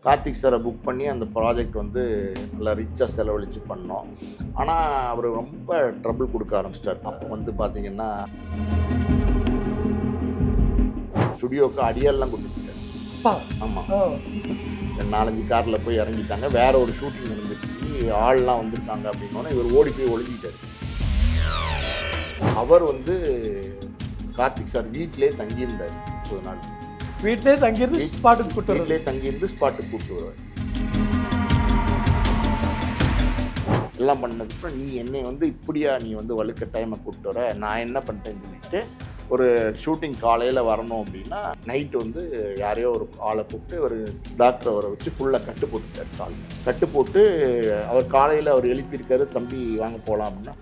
கார்த்திக் சாரை புக் பண்ணி அந்த ப்ராஜெக்ட் வந்து நல்லா ரிச்சாக செலவழித்து பண்ணோம் ஆனால் அவர் ரொம்ப ட்ரபிள் கொடுக்க ஆரம்பிச்சிட்டார் அப்போ வந்து பார்த்தீங்கன்னா ஸ்டுடியோவுக்கு அடியாலாம் கொண்டு போயிட்டார் அப்பா ஆமாம் ஓ நாலஞ்சு காரில் போய் இறங்கிட்டாங்க வேற ஒரு ஷூட்டிங் நடந்துச்சு ஆள்லாம் வந்திருக்காங்க அப்படின்னோடனே இவர் ஓடி போய் ஒளிஞ்சிட்டார் அவர் வந்து கார்த்திக் சார் வீட்டிலே தங்கியிருந்தார் முப்பது நாள் வீட்டிலே தங்கியிருந்து ஸ்பாட்டுக்கு கூட்டு வருது வீட்டிலே தங்கியிருந்து ஸ்பாட்டுக்கு கூப்பிட்டு வருவார் எல்லாம் பண்ணதுக்கப்புறம் நீ என்னை வந்து இப்படியா நீ வந்து வலுக்கட்டாயமாக கூப்பிட்டு வர நான் என்ன பண்ணிட்டேன்னு சொல்லிட்டு ஒரு ஷூட்டிங் காலையில் வரணும் அப்படின்னா நைட்டு வந்து யாரையோ ஒரு ஆளை கூப்பிட்டு ஒரு டாக்டரை வர வச்சு ஃபுல்லாக கட்டு போட்டுட்டார் கால் கட்டு போட்டு அவர் காலையில் அவர் எழுப்பியிருக்காரு தம்பி வாங்க போகலாம் அப்படின்னா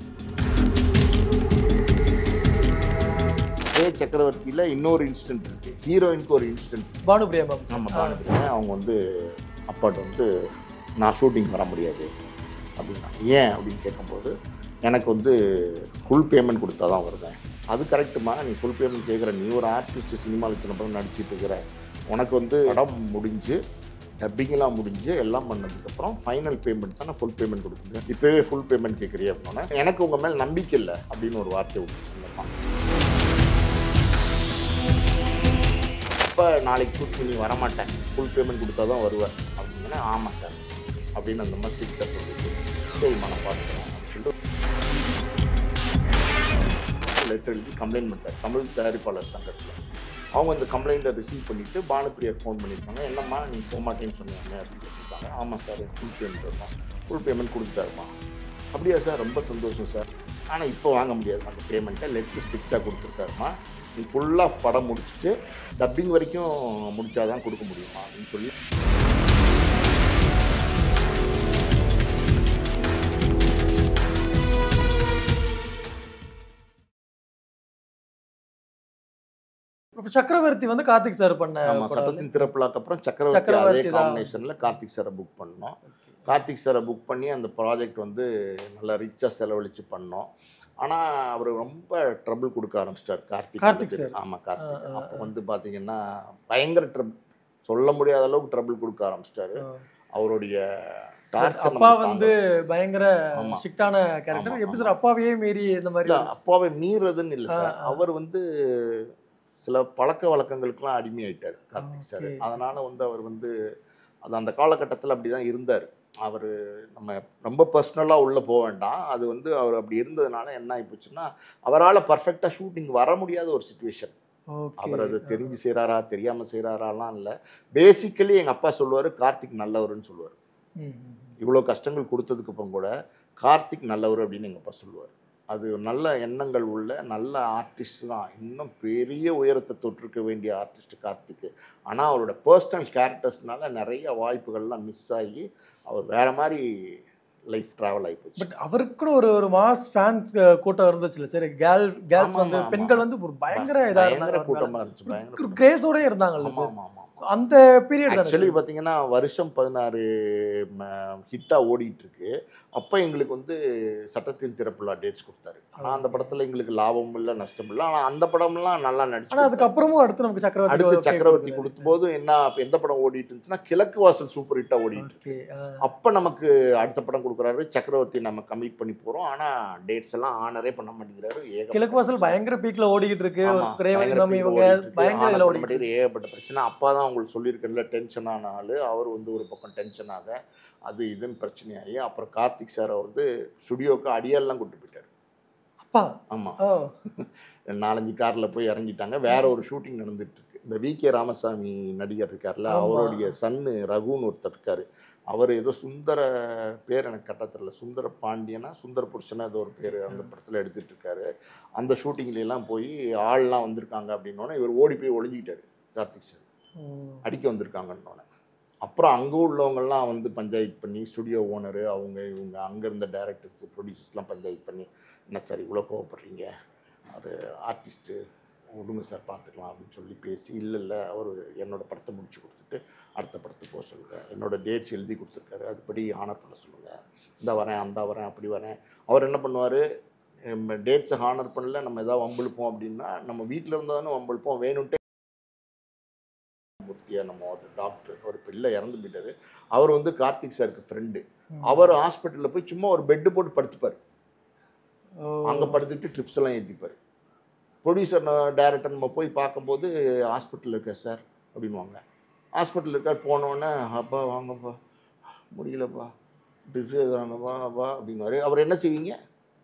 அதே சக்கரவர்த்தியில் இன்னொரு இன்சிடென்ட் இருக்கு ஹீரோயினுக்கு ஒரு இன்சிடென்ட் பானுபிரியா மேம் நம்ம பானுபிரியா அவங்க வந்து அப்பாட்ட வந்து நான் ஷூட்டிங் வர முடியாது அப்படின்னா ஏன் அப்படின்னு கேட்கும்போது எனக்கு வந்து ஃபுல் பேமெண்ட் கொடுத்தா தான் வருவேன் அது கரெக்டுமா நீ ஃபுல் பேமெண்ட் கேட்குற நீ ஒரு ஆர்டிஸ்ட் சினிமாவில் இத்தனை படம் நடிச்சிட்டு இருக்கிற உனக்கு வந்து படம் முடிஞ்சு டப்பிங்லாம் முடிஞ்சு எல்லாம் பண்ணதுக்கப்புறம் ஃபைனல் பேமெண்ட் தான் நான் ஃபுல் பேமெண்ட் கொடுக்க முடியும் இப்போவே ஃபுல் பேமெண்ட் கேட்குறிய அப்படின்னா எனக்கு உங்கள் மேலே நம்பிக்கை இல்லை அப்படின்னு ஒரு வார்த்தை விட்டு சொல்லலாம் அப்போ நாளைக்கு ஷூட் பண்ணி வரமாட்டேன் ஃபுல் பேமெண்ட் கொடுத்தா தான் வருவேன் அப்படின்னா ஆமாம் சார் அப்படின்னு அந்த மாதிரி ஸ்ட்ரிக்டாக சொல்லிட்டு சரிம்மா நான் பார்த்துக்கிறேன் அப்படின்னு சொல்லிட்டு லெட்டர் எழுதி கம்ப்ளைண்ட் பண்ணிட்டார் தமிழ் தயாரிப்பாளர் சங்கத்தில் அவங்க அந்த கம்ப்ளைண்ட்டை ரிசீவ் பண்ணிவிட்டு பானுப்பிரியா ஃபோன் பண்ணியிருக்காங்க என்னம்மா நீங்கள் போக மாட்டேன்னு சொன்னீங்க அப்படின்னு சொல்லியிருக்காங்க ஆமாம் சார் ஃபுல் பேமெண்ட் வருமா ஃபுல் பேமெண்ட் கொடுத்தாருமா அப்படியா சார் ரொம்ப சந்தோஷம் சார் ஆனால் இப்போ வாங்க முடியாது அந்த பேமெண்ட்டை லெட்டர் ஸ்ட்ரிக்டாக கொடுத்துருக்காருமா நீ ஃபுல்லாக படம் முடிச்சுட்டு டப்பிங் வரைக்கும் முடிச்சாதான் கொடுக்க முடியுமா அப்படின்னு சொல்லி இப்ப சக்கரவர்த்தி வந்து கார்த்திக் சார் பண்ண ஆமாம் படம் சட்டத்தின் திறப்புலாக்கு அப்புறம் சக்கரவர்த்தி அதே சக்கரவர்த்தி தான். காம்பினேஷனில் கார்த்திக் சாரை புக் பண்ணோம் கார்த்திக் சாரை புக் பண்ணி அந்த ப்ராஜெக்ட் வந்து நல்லா ரிச்சாக செலவழித்து பண்ணோம் ஆனால் அவர் ரொம்ப ட்ரபிள் கொடுக்க ஆரம்பிச்சிட்டார் கார்த்திக் கார்த்திக் வந்து. sir. ஆமா கார்த்திக் ஆ, ஆ, அப்போ வந்து பார்த்தீங்கன்னா பயங்கர ட்ரபிள் சொல்ல முடியாத அளவுக்கு ட்ரபிள் கொடுக்க ஆரம்பிச்சிட்டாரு ஆ. அவருடைய டார்ச்சர் அப்பா வந்து பயங்கர ஆமா. ஸ்ட்ரிக்டான ஆமா, கேரக்டர் எப்படி சார் அப்பாவையே மீறி இந்த மாதிரி இல்ல அப்பாவை மீறதுன்னு இல்லை ஆ, சார் ஆ. அவர் வந்து சில பழக்க வழக்கங்களுக்கெல்லாம் அடிமையாயிட்டார் கார்த்திக் சார் Okay. அதனால வந்து அவர் வந்து அது அந்த காலகட்டத்தில் அப்படி தான் இருந்தார் அவர் நம்ம ரொம்ப பர்சனலாக உள்ளே போக வேண்டாம் அது வந்து அவர் அப்படி இருந்ததுனால என்ன ஆகிப்போச்சுன்னா அவரால் பர்ஃபெக்டாக ஷூட்டிங் வர முடியாத ஒரு சுச்சுவேஷன் ஓகே அவர் அது தெரிஞ்சு செய்கிறாரா தெரியாமல் செய்கிறாராலாம் இல்லை பேசிக்கலி எங்கள் அப்பா சொல்லுவார் கார்த்திக் நல்லவர்னு சொல்லுவார் ம், ம். இவ்வளோ கஷ்டங்கள் கொடுத்ததுக்கு அப்புறம் கூட கார்த்திக் நல்லவர் அப்படின்னு எங்கள் அப்பா சொல்லுவார் அது நல்ல எண்ணங்கள் உள்ள நல்ல ஆர்டிஸ்ட் தான் இன்னும் பெரிய உயரத்தை தொட்டிருக்க வேண்டிய ஆர்டிஸ்ட் கார்த்திக் ஆனால் அவரோட பர்சனல் கேரக்டர்ஸ்னால நிறைய வாய்ப்புகள்லாம் மிஸ் ஆகி அவர் வேற மாதிரி லைஃப் ட்ராவல் ஆகிப்போச்சு பட் அவருக்கு கூட ஒரு ஒரு மாஸ் ஃபேன்ஸ் கூட்டம் இருந்துச்சுல சரி கேர்ள் கேர்ள்ஸ் ஆமா, வந்து ஆமா, பெண்கள் வந்து ஒரு பயங்கர இதா பயங்கர இருந்தாங்க கூட்டமாக இருந்துச்சு பயங்கர ஒரு கிரேஸோட இருந்தாங்கல்ல ஆமாம் சார் ஆமாம் ஆமாம் அந்த பீரியட் ஆக்சுவலி தானே பார்த்தீங்கன்னா வருஷம் பதினாறு ஹிட்டாக ஓடிட்டு இருக்கு அப்போ எங்களுக்கு வந்து சட்டத்தின் திறப்புலா டேட்ஸ் கொடுத்தாரு ஆனால் அந்த படத்தில் எங்களுக்கு லாபமும் இல்லை நஷ்டம் இல்லை ஆனால் அந்த படம்லாம் நல்லா நடிச்சு ஆனா அதுக்கப்புறமும் அடுத்து நமக்கு சக்கரவர்த்தி அடுத்து okay சக்கரவர்த்தி கொடுத்தாரு. கொடுக்கும்போது என்ன அப்ப எந்த படம் ஓடிட்டு இருந்துச்சுன்னா கிழக்கு வாசல் சூப்பர் ஹிட்டாக ஓடிட்டு இருக்கு Okay, ஆ. அப்போ நமக்கு அடுத்த படம் கொடுக்குறாரு சக்கரவர்த்தி நம்ம கமிட் பண்ணி போகிறோம் ஆனால் டேட்ஸ் எல்லாம் ஆனரே பண்ண மாட்டேங்கிறாரு ஏகப்பட்ட கிழக்கு வாசல் பயங்கர பீக்ல ஓடிக்கிட்டு இருக்கு ஆமா, ரேவதி பயங்கர மேம் peak இவங்க ஓடிட்டு இருக்கு. பயங்கர ஆனா இதுல பண்ண ஓடிக்கிட்டு மாட்டேங்குது. ஏகப்பட்ட பிரச்சனை அப்பா தான் உங்களுக்கு சொல்லியிருக்கல டென்ஷன் ஆன ஆளு அவர் வந்து ஒரு பக்கம் டென்ஷன் ஆக அது இதுன்னு பிரச்சனையாகி அப்புறம் கார்த்திக் சாரை வந்து ஸ்டுடியோக்கு அடியாலாம் கூட்டு போயிட்டாரு அப்பா ஆமாம் ஓ நாலஞ்சு காரில் போய் இறங்கிட்டாங்க வேற ஒரு ஷூட்டிங் நடந்துட்டு இருக்கு இந்த வி கே ராமசாமி நடிகர் இருக்கார்ல ஆமா. அவருடைய சன்னு ரகுன்னு ஒருத்தர் இருக்காரு அவர் ஏதோ சுந்தர பேர் எனக்கு கட்ட தெரியல சுந்தர பாண்டியனா சுந்தர புருஷனா ஏதோ ஒரு பேர் அந்த படத்தில் எடுத்துட்டு இருக்காரு அந்த ஷூட்டிங்ல எல்லாம் போய் ஆள்லாம் வந்திருக்காங்க அப்படின்னோடனே இவர் ஓடி போய் ஒளிஞ்சிக்கிட்டாரு கார்த்திக் சார் ம். அடிக்க வந்திருக்காங்கன்னோடனே அப்புறம் அங்கே உள்ளவங்கெல்லாம் வந்து பஞ்சாயத்து பண்ணி ஸ்டுடியோ ஓனரு அவங்க இவங்க அங்கே இருந்த டேரக்டர்ஸ் ப்ரொடியூசர்ஸ்லாம் பஞ்சாயத்து பண்ணி என்ன சார் இவ்வளோ கோவப்படுறீங்க அது ஆர்டிஸ்ட்டு விடுங்க சார் பார்த்துக்கலாம் அப்படின்னு சொல்லி பேசி இல்லை இல்லை அவர் என்னோட படத்தை முடிச்சு கொடுத்துட்டு அடுத்த படத்துக்கு போக சொல்லுங்கள் என்னோட டேட்ஸ் எழுதி கொடுத்துருக்காரு அதுபடி ஆனர் பண்ண சொல்லுங்கள் இந்த வரேன் அந்த வரேன் அப்படி வரேன் அவர் என்ன பண்ணுவார் டேட்ஸை ஹானர் பண்ணல நம்ம எதாவது வம்பிழுப்போம் அப்படின்னா நம்ம வீட்டில் இருந்தால் தானே வம்பிழுப்போம் வேணும்ட்டே மூர்த்தியாக நம்ம ஆர்டர் டாக்டர் ஒரு பிள்ளை இறந்து போயிட்டாரு அவர் வந்து கார்த்திக் சாருக்கு ஃப்ரெண்டு அவர் ஹாஸ்பிட்டலில் போய் சும்மா ஒரு பெட்டு போட்டு படுத்துப்பார் ஓ, அங்கே படுத்துட்டு ட்ரிப்ஸ் எல்லாம் ஏற்றிப்பார் ப்ரொடியூசர் டைரக்டர் நம்ம போய் பார்க்கும்போது ஹாஸ்பிட்டலில் இருக்க சார் அப்படின்வாங்க ஹாஸ்பிட்டலில் இருக்க போனோடனே அப்பா வாங்கப்பா முடியலப்பா ட்ரிப்ஸ் ஏதானப்பா அப்பா அப்படின்னாரு அவர் என்ன செய்வீங்க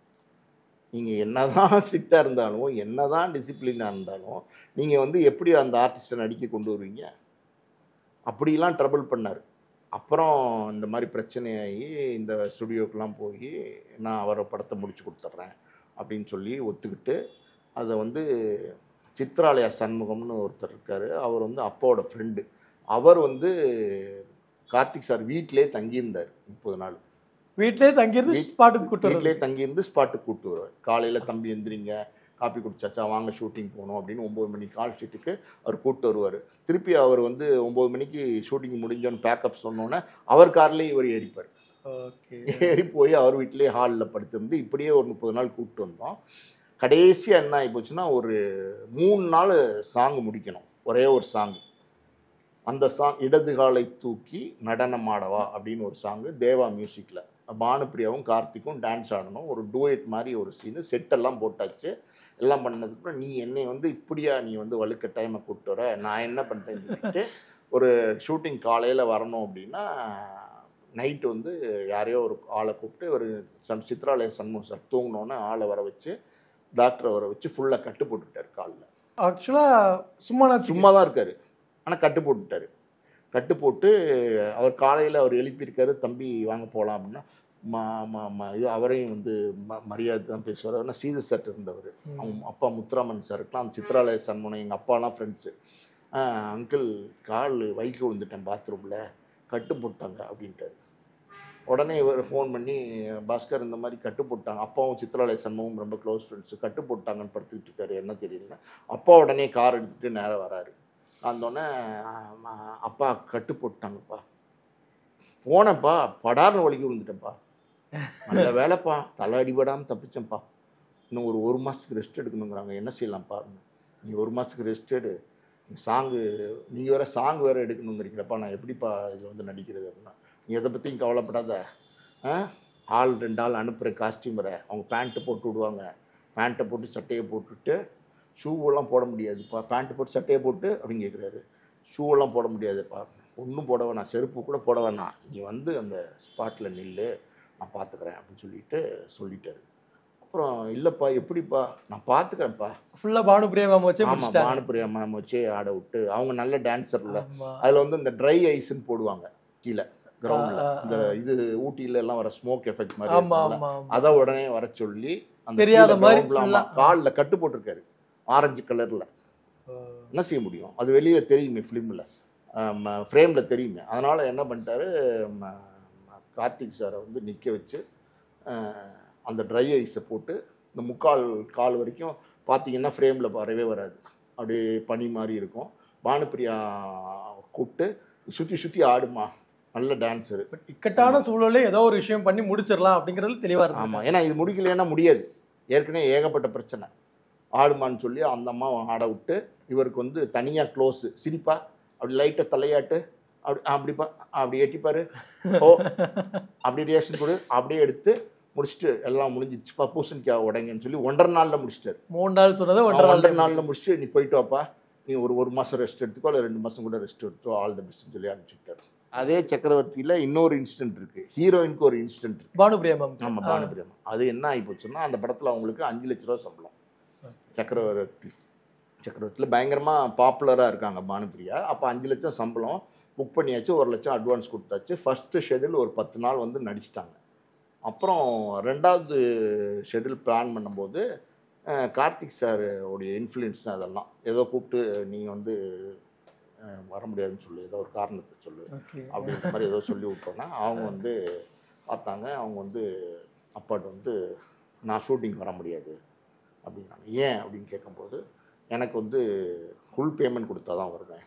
நீங்கள் என்னதான் ஸ்ட்ரிக்டாக இருந்தாலும் என்னதான் டிசிப்ளினாக இருந்தாலும் நீங்கள் வந்து எப்படி அந்த ஆர்டிஸ்ட்டை நடிக்க கொண்டு வருவீங்க அப்படிலாம் ட்ரபிள் பண்ணார் அப்புறம் இந்த மாதிரி பிரச்சனையாகி இந்த ஸ்டுடியோக்கெலாம் போய் நான் அவரை படத்தை முடிச்சு கொடுத்துட்றேன் அப்படின்னு சொல்லி ஒத்துக்கிட்டு அதை வந்து சித்ராலயா சண்முகம்னு ஒருத்தர் இருக்கார் அவர் வந்து அப்பாவோட ஃப்ரெண்டு அவர் வந்து கார்த்திக் சார் வீட்டிலே தங்கியிருந்தார் முப்பது நாள் வீட்லயே தங்கியிருந்து வீட்- ஸ்பாட்டுக்கு கூட்டு வீட்டிலே வருது தங்கியிருந்து ஸ்பாட்டுக்கு கூப்பிட்டு வருவார் காலையில் தம்பி எந்திரிங்க காப்பி குடிச்சாச்சா வாங்க ஷூட்டிங் போகணும் அப்படின்னு ஒம்பது மணி கால் ஷீட்டுக்கு அவர் கூப்பிட்டு வருவார் திருப்பி அவர் வந்து ஒம்பது மணிக்கு ஷூட்டிங் முடிஞ்சோன்னு பேக்கப் சொன்னோன்னே அவர் கார்லேயே இவர் ஏறிப்பார் ஓகே ஏறி போய் அவர் வீட்டிலேயே ஹாலில் படுத்திருந்து இப்படியே ஒரு முப்பது நாள் கூப்பிட்டு வந்தோம் கடைசியாக என்ன ஆகி போச்சுன்னா ஒரு மூணு நாள் சாங் முடிக்கணும் ஒரே ஒரு சாங் அந்த சாங் இடது காலை தூக்கி நடனமாடவா அப்படின்னு ஒரு சாங்கு தேவா மியூசிக்கில் பானுப்பிரியாவும் கார்த்திக்கும் டான்ஸ் ஆடணும் ஒரு டூயட் மாதிரி ஒரு சீனு செட்டெல்லாம் போட்டாச்சு எல்லாம் பண்ணதுக்கப்புறம் நீ என்னை வந்து இப்படியா நீ வந்து வழுக்க டைமை கூப்பிட்டு வர நான் என்ன பண்ணுறேன்னு சொல்லிட்டு ஒரு ஷூட்டிங் காலையில் வரணும் அப்படின்னா நைட்டு வந்து யாரையோ ஒரு ஆளை கூப்பிட்டு ஒரு சன் சித்ராலய சண்முகம் சார் தூங்கினோன்னே ஆளை வர வச்சு டாக்டரை வர வச்சு ஃபுல்லாக கட்டு போட்டுட்டார் காலில் ஆக்சுவலா சும்மா நான் சும்மா தான் இருக்காரு ஆனால் கட்டு போட்டுட்டாரு கட்டு போட்டு அவர் காலையில் அவர் எழுப்பியிருக்காரு தம்பி வாங்க போகலாம் அப்படின்னா மா மா மா இது அவரையும் வந்து ம மரியாதை தான் பேசுவார் ஆனால் சீத சட் இருந்தவர் அவங்க அப்பா முத்துராமன் சார் இருக்கலாம் அந்த சித்ராலய சண்முகம் எங்கள் அப்பாலாம் ஃப்ரெண்ட்ஸு அங்கிள் கால் வைக்க விழுந்துட்டேன் பாத்ரூமில் கட்டு போட்டாங்க அப்படின்ட்டாரு உடனே இவர் ஃபோன் பண்ணி பாஸ்கர் இந்த மாதிரி கட்டு போட்டாங்க அப்பாவும் சித்ராலய சண்முகம் ரொம்ப க்ளோஸ் ஃப்ரெண்ட்ஸு கட்டு போட்டாங்கன்னு படுத்துக்கிட்டு இருக்காரு என்ன தெரியல அப்பா உடனே கார் எடுத்துகிட்டு நேராக வராரு வந்தோடனே அப்பா கட்டு போட்டாங்கப்பா போனேன்ப்பா படார்னு வலிக்கு விழுந்துட்டேன்ப்பா நல்ல வேலைப்பா தலை அடிபடாமல் தப்பிச்சேன்ப்பா இன்னும் ஒரு ஒரு மாதத்துக்கு ரெஸ்ட் எடுக்கணுங்கிறாங்க என்ன செய்யலாம்ப்பா நீ ஒரு மாதத்துக்கு ரெஸ்ட் எடு சாங்கு நீங்கள் வேறு சாங் வேறு எடுக்கணுங்கிறீங்களப்பா நான் எப்படிப்பா இதில் வந்து நடிக்கிறது அப்படின்னா நீ எதை பற்றியும் கவலைப்படாத ஆ ஆள் ரெண்டு ஆள் அனுப்புகிறேன் காஸ்டியூமரை அவங்க பேண்ட்டு போட்டு விடுவாங்க பேண்ட்டை போட்டு சட்டையை போட்டுட்டு ஷூவெல்லாம் போட முடியாதுப்பா பேண்ட்டு போட்டு சட்டையை போட்டு அப்படின்னு கேட்குறாரு ஷூவெல்லாம் போட முடியாதுப்பா ஒன்றும் போட வேணாம் செருப்பு கூட போட வேணாம் நீ வந்து அந்த ஸ்பாட்டில் நில்லு நான் பார்த்துக்கிறேன் அப்படின்னு சொல்லிட்டு சொல்லிட்டாரு அப்புறம் இல்லைப்பா எப்படிப்பா நான் பார்த்துக்கிறேன்ப்பா ஃபுல்லா பானுபிரியா மேம் வச்சே ஆமாம் முடிச்சிட்டாங்க பானுப்பிரியா மேம் வச்சு ஆட விட்டு அவங்க நல்ல டான்ஸர்ல ஆமா. அதில் வந்து இந்த ட்ரை ஐஸ்ன்னு போடுவாங்க கீழே கிரவுண்டில் ஆ, ஆ, இந்த இது ஊட்டியில எல்லாம் வர ஸ்மோக் எஃபெக்ட் மாதிரி ஆமா இருக்கும்ல. ஆமா ஆமா அதை உடனே வர சொல்லி அந்த தெரியாத கீழே மாதிரி groundல, full-ஆ. ஆமா, கால்ல கட்டு போட்டிருக்காரு ஆரஞ்சு கலர்ல என்ன செய்ய முடியும் அது வெளியில தெரியுமே ஃபிலிமில் ஃப்ரேமில் தெரியுமே அதனால என்ன பண்ணிட்டாரு ம, ம, கார்த்திக் சாரை வந்து நிற்க வச்சு அஹ், அந்த ட்ரை ஐஸை போட்டு இந்த முக்கால் கால் வரைக்கும் பார்த்தீங்கன்னா ஃப்ரேமில் வரவே வராது அப்படியே பனி மாதிரி இருக்கும் பானுப்பிரியா கூப்பிட்டு சுற்றி சுற்றி ஆடுமா நல்ல டான்ஸரு பட் இக்கட்டான சூழலே ஏதோ ஒரு விஷயம் பண்ணி முடிச்சிடலாம் அப்படிங்கறதுல தெளிவா இருக்கு ஆமாம் ஏன்னா இது முடிக்கலைன்னா முடியாது ஏற்கனவே ஏகப்பட்ட பிரச்சனை ஆடுமான்னு சொல்லி அந்த அம்மா ஆட விட்டு இவருக்கு வந்து தனியாக க்ளோஸு சிரிப்பா அப்படி லைட்டை தலையாட்டு அப்படி அப்படிப்பா அப்படி எட்டிப்பாரு ஓ அப்படி ரியாக்ஷன் கொடு அப்படியே எடுத்து முடிச்சுட்டு எல்லாம் முடிஞ்சிச்சுப்பா பூசணிக்காய் உடைங்கன்னு சொல்லி ஒன்றரை நாளில் முடிச்சிட்டாரு மூணு நாள் சொன்னதை அவன் ஒன்றரை ஒன்றரை நாள் நாளில் முடிச்சுட்டு நீ போயிட்டு வாப்பா நீ ஒரு ஒரு மாதம் ரெஸ்ட் எடுத்துக்கோ இல்லை ரெண்டு மாதம் கூட ரெஸ்ட் எடுத்துக்கோ ஆல் த பெஸ்ட்னு சொல்லி அனுப்பிச்சுட்டாரு அதே சக்கரவர்த்தியில் இன்னொரு இன்சிடென்ட் இருக்குது ஹீரோயினுக்கு ஒரு இன்சிடென்ட் இருக்கு பானுபிரியா மேம் ஆமாம் பானுபிரியம் அது என்ன ஆகி போச்சுன்னா அந்த படத்தில் அவங்களுக்கு அஞ்சு லட்ச ரூபா சம்பளம் சக்கரவர்த்தி சக்கரவர்த்தியில் பயங்கரமாக பாப்புலராக இருக்காங்க பானுபிரியா அப்போ அஞ்சு லட்சம் சம்பளம் புக் பண்ணியாச்சு ஒரு லட்சம் அட்வான்ஸ் கொடுத்தாச்சு ஃபஸ்ட்டு ஷெடியூல் ஒரு பத்து நாள் வந்து நடிச்சிட்டாங்க அப்புறம் ரெண்டாவது ஷெடியூல் பிளான் பண்ணும்போது அஹ், கார்த்திக் சார் உடைய இன்ஃப்ளூயன்ஸ் தான் அதெல்லாம் ஏதோ கூப்பிட்டு நீ வந்து அஹ், வர முடியாதுன்னு சொல்லு ஏதோ ஒரு காரணத்தை சொல்லு ஓகே அப்படின்ற மாதிரி ஏதோ சொல்லி விட்டோன்னா அவங்க வந்து பார்த்தாங்க அவங்க வந்து அப்பாட்ட வந்து நான் ஷூட்டிங் வர முடியாது அப்படிங்கிறாங்க ஏன் அப்படின்னு கேட்கும்போது எனக்கு வந்து ஃபுல் பேமெண்ட் கொடுத்தா தான் வருவேன்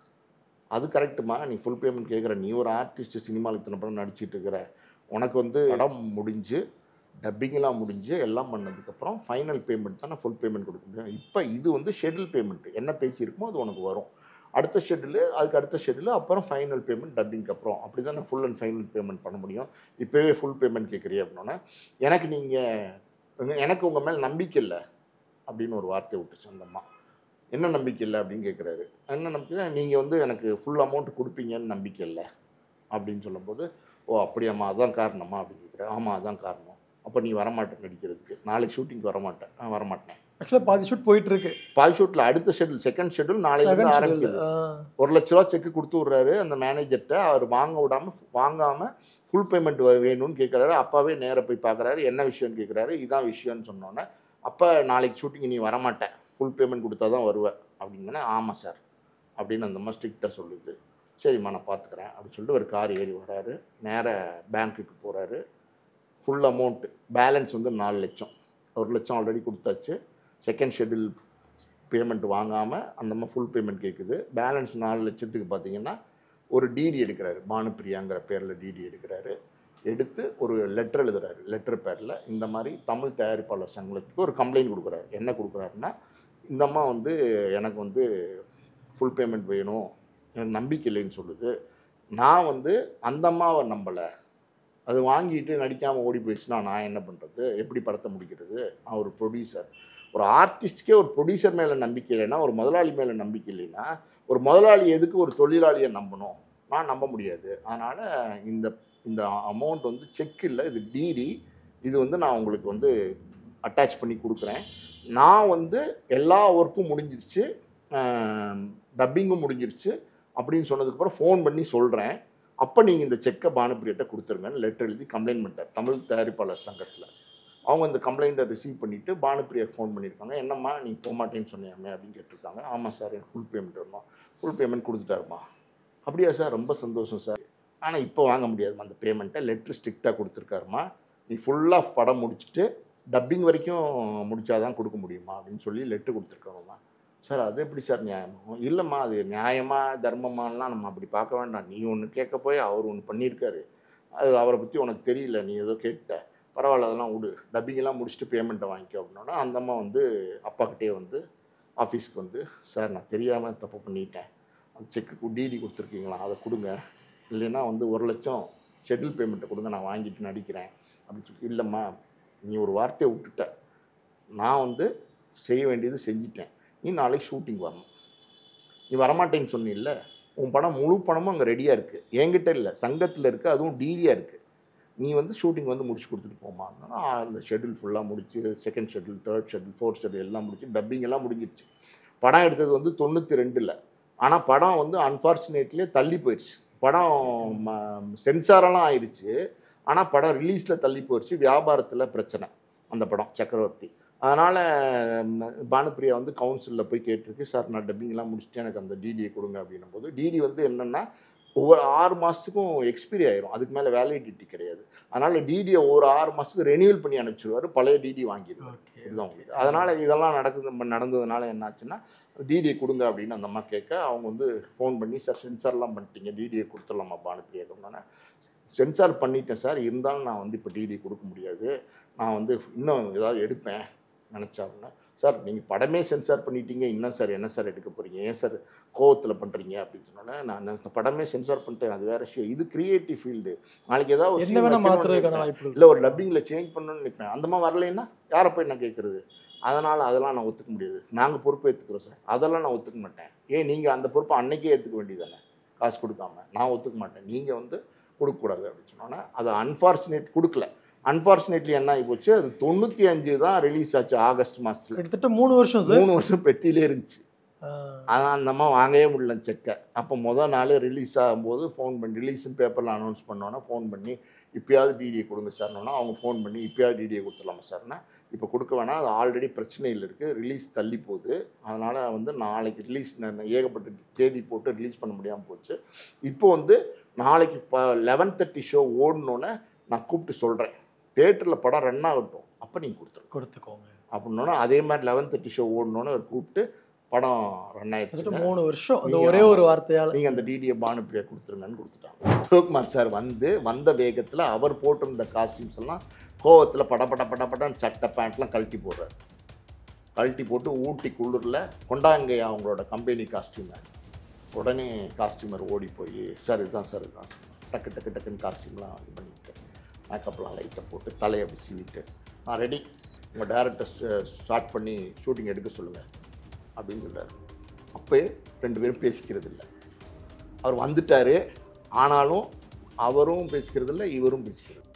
அது கரெக்டுமா நீ ஃபுல் பேமெண்ட் கேட்குற நீ ஒரு ஆர்டிஸ்ட் சினிமாவில் இத்தனை படம் நடிச்சிட்டு இருக்கிற உனக்கு வந்து படம் முடிஞ்சு டப்பிங்லாம் முடிஞ்சு எல்லாம் பண்ணதுக்கப்புறம் ஃபைனல் பேமெண்ட் தான் நான் ஃபுல் பேமெண்ட் கொடுக்க முடியும் இப்போ இது வந்து ஷெட்யூல் பேமெண்ட் என்ன பேசியிருக்குமோ அது உனக்கு வரும் அடுத்த ஷெட்யூலு அதுக்கு அடுத்த ஷெட்யூலு அப்புறம் ஃபைனல் பேமெண்ட் டப்பிங்க்கு அப்புறம் அப்படி தான் ஃபுல் அண்ட் ஃபைனல் பேமெண்ட் பண்ண முடியும் இப்போவே ஃபுல் பேமெண்ட் கேட்குறீ அப்படின்னோடனே எனக்கு நீங்கள் எனக்கு உங்கள் மேலே நம்பிக்கை இல்லை அப்படின்னு ஒரு வார்த்தை விட்டுச்சு அந்த அம்மா என்ன நம்பிக்கை இல்லை அப்படின்னு கேட்குறாரு என்ன நம்பிக்கை நீங்கள் வந்து எனக்கு ஃபுல் அமௌண்ட் கொடுப்பீங்கன்னு நம்பிக்கை இல்லை அப்படின்னு சொல்லும்போது ஓ அப்படியாம்மா அதான் காரணமா அப்படின்னு கேட்குறேன் ஆமாம் அதான் காரணம் அப்போ நீ வரமாட்டேன் நடிக்கிறதுக்கு நாளைக்கு ஷூட்டிங் வரமாட்டேன் நான் வரமாட்டேன் ஆக்சுவலாக பாதி ஷூட் போயிட்டு இருக்கு பாய் ஷூட்டில் அடுத்த ஷெட்யூல் செகண்ட் ஷெட்யூல் நாளைக்கு செகண்ட் ஆரம்பிக்குது ஷெட்யூல் ஒரு லட்ச ரூபா செக் கொடுத்து விட்றாரு அந்த மேனேஜர்கிட்ட அவர் வாங்க விடாம வாங்காம ஃபுல் பேமெண்ட் வேணும்னு கேட்குறாரு அப்பாவே நேரா போய் பார்க்குறாரு என்ன விஷயம்னு கேட்குறாரு இதான் விஷயம்னு சொன்னோன்னே அப்போ நாளைக்கு ஷூட்டிங் நீ வரமாட்டேன் ஃபுல் பேமெண்ட் கொடுத்தா தான் வருவேன் அப்படின்னே ஆமாம் சார் அப்படின்னு அந்த மாதிரி ஸ்ட்ரிக்டாக சொல்லுது சரிம்மா நான் பார்த்துக்கிறேன் அப்படின்னு சொல்லிட்டு ஒரு கார் ஏறி வராரு நேராக பேங்க்குக்கு போகிறாரு ஃபுல் அமௌண்ட் பேலன்ஸ் வந்து நாலு லட்சம் ஒரு லட்சம் ஆல்ரெடி கொடுத்தாச்சு செகண்ட் ஷெட்யூல் பேமெண்ட் வாங்காமல் அந்த மாதிரி ஃபுல் பேமெண்ட் கேட்குது பேலன்ஸ் நாலு லட்சத்துக்கு பார்த்தீங்கன்னா ஒரு டிடி எடுக்கிறாரு பானுப்பிரியாங்கிற பேரில் டிடி எடுக்கிறாரு எடுத்து ஒரு லெட்டர் எழுதுறாரு லெட்டர் பேரில் இந்த மாதிரி தமிழ் தயாரிப்பாளர் சங்கத்துக்கு ஒரு கம்ப்ளைண்ட் கொடுக்குறாரு என்ன கொடுக்குறாருன்னா இந்த அம்மா வந்து எனக்கு வந்து ஃபுல் பேமெண்ட் வேணும் எனக்கு நம்பிக்கை இல்லைன்னு சொல்லுது நான் வந்து அந்த அம்மாவை நம்பலை அது வாங்கிட்டு நடிக்காமல் ஓடி போயிடுச்சுன்னா நான் என்ன பண்ணுறது எப்படி படத்தை முடிக்கிறது நான் ஒரு ப்ரொடியூசர் ஒரு ஆர்டிஸ்ட்க்கே ஒரு ப்ரொடியூசர் மேலே நம்பிக்கை இல்லைன்னா ஒரு முதலாளி மேலே நம்பிக்கை இல்லைன்னா ஒரு முதலாளி எதுக்கு ஒரு தொழிலாளியை நம்பணும் நான் நம்ப முடியாது அதனால் இந்த இந்த அமௌண்ட் வந்து செக் இல்லை இது டிடி இது வந்து நான் உங்களுக்கு வந்து அட்டாச் பண்ணி கொடுக்குறேன் நான் வந்து எல்லா ஒர்க்கும் முடிஞ்சிருச்சு டப்பிங்கும் முடிஞ்சிருச்சு அப்படின்னு சொன்னதுக்கப்புறம் ஃபோன் பண்ணி சொல்கிறேன் அப்போ நீங்கள் இந்த செக்கை பானுப்பிரியிட்ட கொடுத்துருங்கன்னு லெட்டர் எழுதி கம்ப்ளைண்ட் பண்ணிட்டார் தமிழ் தயாரிப்பாளர் சங்கத்தில் அவங்க இந்த கம்ப்ளைண்ட்டை ரிசீவ் பண்ணிவிட்டு பானுப்பிரியா ஃபோன் பண்ணியிருக்காங்க என்னம்மா நீ போக மாட்டேன்னு சொன்னியாமே அப்படின்னு கேட்டிருக்காங்க ஆமாம் சார் எனக்கு ஃபுல் பேமெண்ட் வரணும் ஃபுல் பேமெண்ட் கொடுத்துட்டாருமா அப்படியா சார் ரொம்ப சந்தோஷம் சார் ஆனால் இப்போ வாங்க முடியாதும்மா அந்த பேமெண்ட்டை லெட்ரு ஸ்ட்ரிக்டாக கொடுத்துருக்காருமா நீ ஃபுல்லாக படம் முடிச்சுட்டு டப்பிங் வரைக்கும் முடிச்சாதான் கொடுக்க முடியுமா அப்படின்னு சொல்லி லெட்ரு கொடுத்துருக்காங்கம்மா சார் அது எப்படி சார் நியாயம் இல்லைம்மா அது நியாயமா தர்மமாலாம் நம்ம அப்படி பார்க்க வேண்டாம் நீ ஒன்று கேட்க போய் அவர் ஒன்று பண்ணியிருக்காரு அது அவரை பற்றி உனக்கு தெரியல நீ ஏதோ கேட்ட பரவாயில்ல அதெல்லாம் விடு டப்பிங்கெல்லாம் முடிச்சுட்டு பேமெண்ட்டை வாங்கிக்கோ அப்படின்னா அந்த அம்மா வந்து அப்பாக்கிட்டே வந்து ஆஃபீஸ்க்கு வந்து சார் நான் தெரியாமல் தப்பு பண்ணிட்டேன் அந்த செக்கு டிடி கொடுத்துருக்கீங்களா அதை கொடுங்க இல்லைன்னா வந்து ஒரு லட்சம் ஷெட்யூல் பேமெண்ட்டை கொடுங்க நான் வாங்கிட்டு நடிக்கிறேன் அப்படின்னு சொல்லி இல்லைம்மா நீ ஒரு வார்த்தையை விட்டுட்ட நான் வந்து செய்ய வேண்டியது செஞ்சிட்டேன் நீ நாளைக்கு ஷூட்டிங் வரணும் நீ வரமாட்டேன்னு சொன்னில்ல உன் பணம் முழு பணமும் அங்கே ரெடியாக இருக்குது என்கிட்ட இல்லை சங்கத்தில் இருக்குது அதுவும் டிடியாக இருக்குது நீ வந்து ஷூட்டிங் வந்து முடிச்சு கொடுத்துட்டு போமான்னா அந்த ஷெட்யூல் ஃபுல்லாக முடிச்சு second schedule third schedule fourth schedule எல்லாம் முடிச்சு டப்பிங் எல்லாம் முடிஞ்சிருச்சு படம் எடுத்தது வந்து தொண்ணூற்றி ரெண்டில் ஆனால் படம் வந்து அன்ஃபார்ச்சுனேட்லியே தள்ளி போயிடுச்சு படம் சென்சாரெல்லாம் ஆயிடுச்சு ஆனால் படம் ரிலீஸில் தள்ளி போயிடுச்சு வியாபாரத்தில் பிரச்சனை அந்த படம் சக்கரவர்த்தி அதனால் பானுப்பிரியா வந்து கவுன்சிலில் போய் கேட்டிருக்கு சார் நான் டப்பிங்லாம் முடிச்சுட்டு எனக்கு அந்த டிடியை கொடுங்க அப்படின்னும் போது டிடி வந்து என்னென்னா ஒவ்வொரு ஆறு மாதத்துக்கும் எக்ஸ்பீரி ஆயிரும் அதுக்கு மேலே வேலிடிட்டி கிடையாது அதனால் டிடியை ஒரு ஆறு மாதத்துக்கு ரெனியூவல் பண்ணி அனுப்பிச்சிருவாரு பழைய டிடி வாங்கிடுவார் ஓகே இதுதான் உங்களுக்கு அதனால் இதெல்லாம் நடக்குது நடந்ததுனால என்னாச்சுன்னா டிடியை கொடுங்க அப்படின்னு அந்த அம்மா கேட்க அவங்க வந்து ஃபோன் பண்ணி சார் சென்சார்லாம் பண்ணிட்டீங்க டிடியை கொடுத்துடலாமா பானுப்பிரியா அப்படின்னா சென்சார் பண்ணிட்டேன் சார் இருந்தாலும் நான் வந்து இப்போ டிடி கொடுக்க முடியாது நான் வந்து இன்னும் ஏதாவது எடுப்பேன் நினச்சா அப்படின்னா சார் நீங்கள் படமே சென்சார் பண்ணிட்டீங்க இன்னும் சார் என்ன சார் எடுக்க போகிறீங்க ஏன் சார் கோவத்தில் பண்ணுறீங்க அப்படின்னு சொன்னோன்னே நான் இந்த படமே சென்சார் பண்ணிட்டேன் அது வேற விஷயம் இது கிரியேட்டிவ் ஃபீல்டு நாளைக்கு ஏதாவது ஒரு என்ன scene வேணா வைக்கணும்னு மாத்துறதுக்கான நினைப்பேன். வாய்ப்பு இருக்கு இல்லை ஒரு டப்பிங்கில் சேஞ்ச் பண்ணணும்னு நினைப்பேன் அந்த மாதிரி வரலைன்னா யாரை போய் நான் கேட்குறது அதனால் அதெல்லாம் நான் ஒத்துக்க முடியாது நாங்கள் பொறுப்பு ஏற்றுக்கிறோம் சார் அதெல்லாம் நான் ஒத்துக்க மாட்டேன் ஏன் நீங்கள் அந்த பொறுப்பை அன்னைக்கே ஏற்றுக்க வேண்டியதானே காசு கொடுக்காம நான் ஒத்துக்க மாட்டேன் நீங்கள் வந்து கொடுக்கக்கூடாது அப்படின்னு சொன்னோன்னே அது அன்ஃபார்ச்சுனேட் கொடுக்கல அன்ஃபார்ச்சுனேட்லி என்ன ஆகி போச்சு அது தொண்ணூற்றி அஞ்சு தான் ரிலீஸ் ஆச்சு ஆகஸ்ட் மாதத்தில் கிட்டத்தட்ட மூணு வருஷம் சார் மூணு வருஷம் பெட்டியிலே இருந்துச்சு அதான் அந்த அம்மா வாங்கவே முடியல செக்கை அப்போ மொதல் நாள் ரிலீஸ் ஆகும்போது ஃபோன் பண்ணி ரிலீஸ்னு பேப்பரில் அனௌன்ஸ் பண்ணோன்னா ஃபோன் பண்ணி இப்போயாவது டிடியை கொடுங்க சார்னோன்னா அவங்க ஃபோன் பண்ணி இப்போயாவது டிடியை கொடுத்துடலாமா சார்னா இப்போ கொடுக்க வேணாம் அது ஆல்ரெடி பிரச்சனையில் இருக்குது ரிலீஸ் தள்ளி போகுது அதனால் வந்து நாளைக்கு ரிலீஸ் ஏகப்பட்ட தேதி போட்டு ரிலீஸ் பண்ண முடியாமல் போச்சு இப்போ வந்து நாளைக்கு இப்போ லெவன் தேர்ட்டி ஷோ ஓடணுன்னே நான் கூப்பிட்டு சொல்கிறேன் தேட்டரில் படம் ரன் ஆகட்டும் அப்போ நீங்கள் கொடுத்துருங்க கொடுத்துக்கோங்க அப்படின்னோன்னா அதே மாதிரி லெவன் தேர்ட்டி ஷோ ஓடணுன்னு அவர் கூப்பிட்டு படம் ரன் ஆயிடுச்சு கிட்டத்தட்ட மூணு வருஷம் அந்த நீங்க ஒரே ஒரு வார்த்தையால நீங்கள் அந்த டிடியை பானுப்பிரியா கொடுத்துருங்கன்னு கொடுத்துட்டாங்க சிவகுமார் சார் வந்து வந்த வேகத்தில் அவர் போட்டிருந்த காஸ்டியூம்ஸ் எல்லாம் கோவத்தில் பட பட பட படன்னு சட்டை பேண்ட்லாம் கழட்டி போடுறாரு கழட்டி போட்டு ஊட்டி குளிரில் கொண்டாங்கய்யா அவங்களோட கம்பெனி காஸ்டியூம் உடனே காஸ்டியூமர் ஓடி போய் சார் இதுதான் சார் இதுதான் டக்கு டக்கு டக்குன்னு காஸ்டியூம்லாம் இது பண்ணிட்டு மேக்கப்லாம் லைட்டை போட்டு தலையை அப்படி சீவிட்டு நான் ரெடி உங்கள் டேரக்டர் ஸ்டார்ட் பண்ணி ஷூட்டிங் எடுக்க சொல்லுங்கள் அப்படின்னு சொல்றாரு அப்போயே ரெண்டு பேரும் பேசிக்கிறது இல்லை அவர் வந்துட்டாரு ஆனாலும் அவரும் பேசிக்கிறது இல்லை இவரும் பேசிக்கிறது இல்ல.